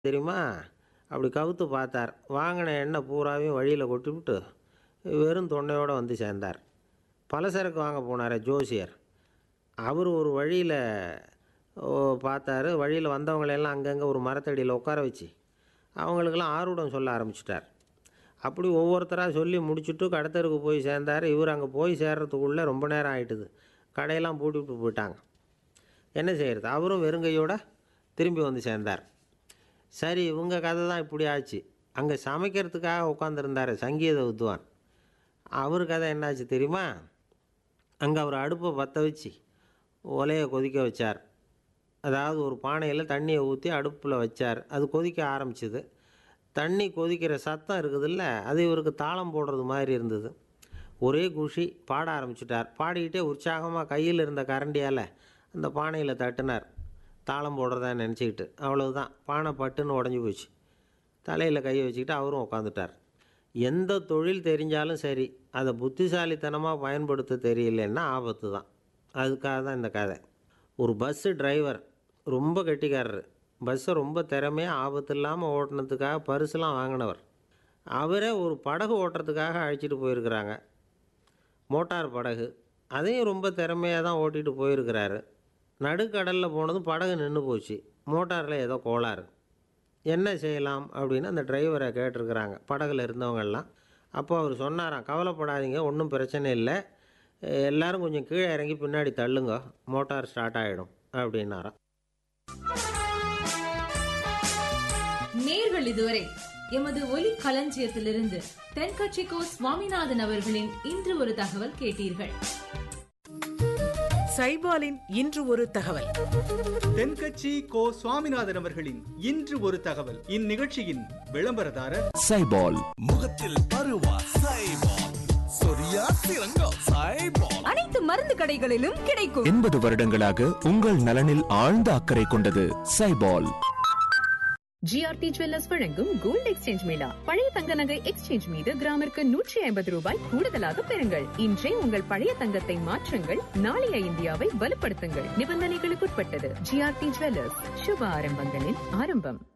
தெரியுமா அப்படி கவுத்து பார்த்தார் வாங்கின எண்ணெய் பூராவையும் வழியில் கொட்டிவிட்டு வெறும் தொண்டையோடு வந்து சேர்ந்தார் பலசரக்கு வாங்க போனாரே ஜோசியர் அவர் ஒரு வழியில் பார்த்தாரு வழியில் வந்தவங்களெல்லாம் அங்கங்கே ஒரு மரத்தடியில் உட்கார வச்சு அவங்களுக்கெல்லாம் ஆர்வம் சொல்ல ஆரம்பிச்சிட்டார் அப்படி ஒவ்வொருத்தராக சொல்லி முடிச்சுட்டு கடத்தருக்கு போய் சேர்ந்தார் இவர் அங்கே போய் சேர்றதுக்குள்ளே ரொம்ப நேரம் ஆயிட்டுது கடையெல்லாம் பூட்டிவிட்டு போயிட்டாங்க என்ன செய்கிறது அவரும் வெறுங்கையோட திரும்பி வந்து சேர்ந்தார் சரி இவங்க கதை தான் இப்படி ஆச்சு அங்கே சமைக்கிறதுக்காக உட்காந்துருந்தார் சங்கீத வித்வான் அவர் கதை என்னாச்சு தெரியுமா அங்கே அவர் அடுப்பை பற்ற வச்சு ஒலையை கொதிக்க வச்சார் அதாவது ஒரு பானையில் தண்ணியை ஊற்றி அடுப்பில் வச்சார் அது கொதிக்க ஆரம்பிச்சுது தண்ணி கொதிக்கிற சத்தம் இருக்குதுல்ல அது இவருக்கு தாளம் போடுறது மாதிரி இருந்தது ஒரே குஷி பாட ஆரம்பிச்சிட்டார் பாடிக்கிட்டே உற்சாகமாக கையில் இருந்த கரண்டியால் அந்த பானையில் தட்டினார் தாளம் போடுறதா நினச்சிக்கிட்டு அவ்வளவுதான் பானை பட்டுன்னு உடஞ்சி போச்சு தலையில் கையை வச்சுக்கிட்டு அவரும் உட்காந்துட்டார் எந்த தொழில் தெரிஞ்சாலும் சரி அதை புத்திசாலித்தனமாக பயன்படுத்த தெரியலன்னா ஆபத்து தான் அதுக்காக தான் இந்த கதை ஒரு பஸ்ஸு டிரைவர் ரொம்ப கெட்டிக்காரர் பஸ்ஸை ரொம்ப திறமையாக ஆபத்து இல்லாமல் ஓட்டினதுக்காக பரிசுலாம் வாங்கினவர் அவரே ஒரு படகு ஓட்டுறதுக்காக அழைச்சிட்டு போயிருக்கிறாங்க மோட்டார் படகு அதையும் ரொம்ப திறமையாக தான் ஓட்டிகிட்டு போயிருக்கிறாரு நடுக்கடலில் போனதும் படகு நின்று போச்சு மோட்டாரில் ஏதோ கோளாறு என்ன செய்யலாம் அப்படின்னு அந்த டிரைவரை கேட்டிருக்கிறாங்க படகுல இருந்தவங்கெல்லாம் அப்போ அவர் சொன்னாராம் கவலைப்படாதீங்க ஒன்றும் பிரச்சனை இல்லை எல்லாரும் கொஞ்சம் கீழே இறங்கி பின்னாடி தள்ளுங்க மோட்டார் ஸ்டார்ட் ஆகிடும் அப்படின்னாராம் நேர்கள் இதுவரை எமது ஒலி களஞ்சியத்திலிருந்து தென்கட்சிக்கோ சுவாமிநாதன் அவர்களின் இன்று ஒரு தகவல் கேட்டீர்கள் சைபாலின் இன்று ஒரு தகவல் தென்கட்சி கோ சுவாமிநாதன் அவர்களின் இன்று ஒரு தகவல் இந்நிகழ்ச்சியின் விளம்பரதாரர் சைபால் முகத்தில் பருவா சைபால் சொரியா சிறங்கம் சைபால் அனைத்து மருந்து கடைகளிலும் கிடைக்கும் எண்பது வருடங்களாக உங்கள் நலனில் ஆழ்ந்த அக்கறை கொண்டது சைபால் ஜிஆர்டி ஜுவல்லர்ஸ் வழங்கும் கோல்ட் எக்ஸ்சேஞ்ச் மேளா பழைய தங்க நகை எக்ஸ்சேஞ்ச் மீது கிராமிற்கு நூற்றி ஐம்பது ரூபாய் கூடுதலாக பெறுங்கள் இன்றே உங்கள் பழைய தங்கத்தை மாற்றுங்கள் நாளைய இந்தியாவை வலுப்படுத்துங்கள் நிபந்தனைகளுக்குட்பட்டது ஜிஆர்டி ஜுவல்லர்ஸ் சுப ஆரம்பங்களின் ஆரம்பம்